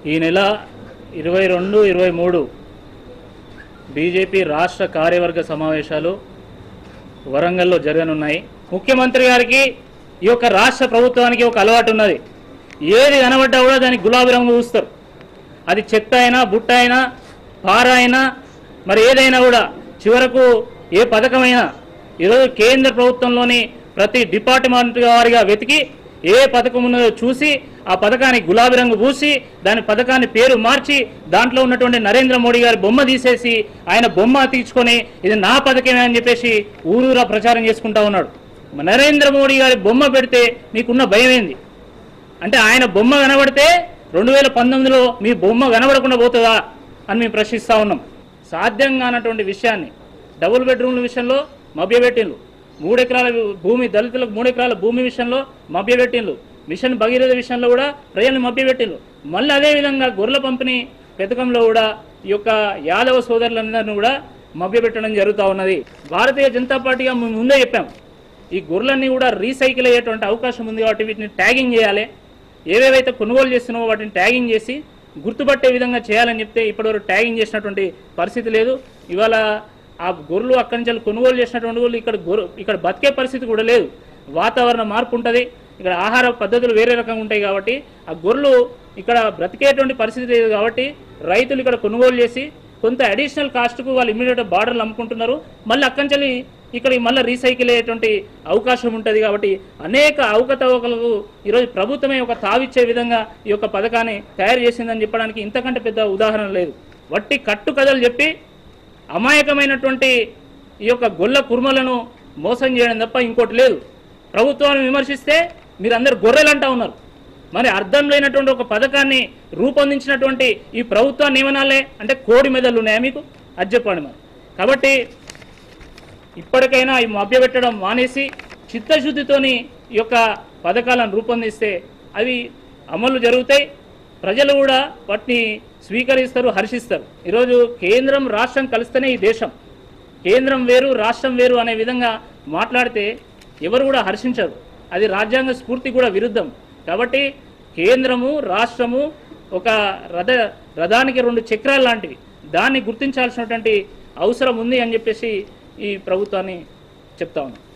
ఈ నెల ఇరవై రెండు ఇరవై మూడు బీజేపీ రాష్ట్ర కార్యవర్గ సమావేశాలు వరంగల్లో జరగనున్నాయి ముఖ్యమంత్రి గారికి ఈ యొక్క రాష్ట్ర ప్రభుత్వానికి ఒక అలవాటు ఉన్నది ఏది కనబడ్డా కూడా దానికి గులాబీ రంగు చూస్తారు అది చెత్త అయినా బుట్ట అయినా పార అయినా మరి ఏదైనా కూడా చివరకు ఏ పథకమైనా ఈరోజు కేంద్ర ప్రభుత్వంలోని ప్రతి డిపార్ట్మెంట్ వారిగా వెతికి ఏ పథకం ఉన్నదో చూసి ఆ పథకానికి గులాబీ రంగు పూసి దాని పథకాన్ని పేరు మార్చి దాంట్లో ఉన్నటువంటి నరేంద్ర మోడీ గారి బొమ్మ తీసేసి ఆయన బొమ్మ తీర్చుకొని ఇది నా పథకమే అని చెప్పేసి ఊరూరా ప్రచారం చేసుకుంటా ఉన్నాడు నరేంద్ర మోడీ గారి బొమ్మ పెడితే మీకున్న భయం ఏంది అంటే ఆయన బొమ్మ కనబడితే రెండు వేల పంతొమ్మిదిలో మీ బొమ్మ కనబడకుండా పోతుందా అని మేము ప్రశ్నిస్తూ ఉన్నాం సాధ్యం కానటువంటి విషయాన్ని డబుల్ బెడ్రూమ్ల విషయంలో మభ్యపెట్టిండ్రు మూడు ఎకరాల భూమి దళితులకు మూడు ఎకరాల భూమి విషయంలో మభ్యపెట్టిండ్రు మిషన్ భగీరథ విషయంలో కూడా ప్రజల్ని మభ్యపెట్టిండ్రు మళ్ళీ అదేవిధంగా గొర్రెల పంపిణీ పథకంలో కూడా ఈ యొక్క యాదవ సోదరులందరినీ కూడా మభ్యపెట్టడం జరుగుతూ ఉన్నది భారతీయ జనతా పార్టీగా మేము ముందే చెప్పాం ఈ గొర్రెలన్నీ కూడా రీసైకిల్ అయ్యేటువంటి అవకాశం ఉంది కాబట్టి వీటిని ట్యాగింగ్ చేయాలి ఏవేవైతే కొనుగోలు చేస్తున్నామో వాటిని ట్యాగింగ్ చేసి గుర్తుపట్టే విధంగా చేయాలని చెప్తే ఇప్పటివరకు ట్యాగింగ్ చేసినటువంటి పరిస్థితి లేదు ఇవాళ ఆ గొర్రెలు అక్కడి నుంచి కొనుగోలు చేసినటువంటి వాళ్ళు ఇక్కడ గొర్రె ఇక్కడ బతికే పరిస్థితి కూడా లేదు వాతావరణ మార్పు ఉంటుంది ఇక్కడ ఆహార పద్ధతులు వేరే రకంగా ఉంటాయి కాబట్టి ఆ గొర్రెలు ఇక్కడ బ్రతికేటువంటి పరిస్థితి లేదు కాబట్టి రైతులు ఇక్కడ కొనుగోలు చేసి కొంత అడిషనల్ కాస్ట్కు వాళ్ళు ఇమ్మీడియట్ బార్డర్లు అమ్ముకుంటున్నారు మళ్ళీ అక్కడి నుంచి ఇక్కడ మళ్ళీ రీసైకిల్ అయ్యేటువంటి అవకాశం ఉంటుంది కాబట్టి అనేక అవకతవకలకు ఈరోజు ప్రభుత్వమే ఒక తావిచ్చే విధంగా ఈ యొక్క పథకాన్ని తయారు చేసిందని చెప్పడానికి ఇంతకంటే పెద్ద ఉదాహరణ లేదు వట్టి కట్టు కథలు చెప్పి అమాయకమైనటువంటి ఈ యొక్క గొల్ల కుర్మలను మోసం చేయడం తప్ప ఇంకోటి లేదు ప్రభుత్వాన్ని విమర్శిస్తే మీరందరూ గొర్రెలు అంటా ఉన్నారు మరి అర్థం లేనటువంటి ఒక పథకాన్ని రూపొందించినటువంటి ఈ ప్రభుత్వాన్ని ఏమనాలే అంటే కోడి మెదళ్ళు ఉన్నాయా మీకు అది చెప్పండి మరి కాబట్టి ఇప్పటికైనా ఈ మభ్యపెట్టడం మానేసి చిత్తశుద్ధితోని ఈ యొక్క పథకాలను రూపొందిస్తే అవి అమలు జరుగుతాయి ప్రజలు కూడా వాటిని స్వీకరిస్తారు హర్షిస్తారు ఈరోజు కేంద్రం రాష్ట్రం కలిస్తేనే ఈ దేశం కేంద్రం వేరు రాష్ట్రం వేరు అనే విధంగా మాట్లాడితే ఎవరు కూడా హర్షించరు అది రాజ్యాంగ స్ఫూర్తి కూడా విరుద్ధం కాబట్టి కేంద్రము రాష్ట్రము ఒక రథ రథానికి రెండు చక్రాలు లాంటివి దాన్ని గుర్తించాల్సినటువంటి అవసరం ఉంది అని చెప్పేసి ఈ ప్రభుత్వాన్ని చెప్తా ఉన్నాం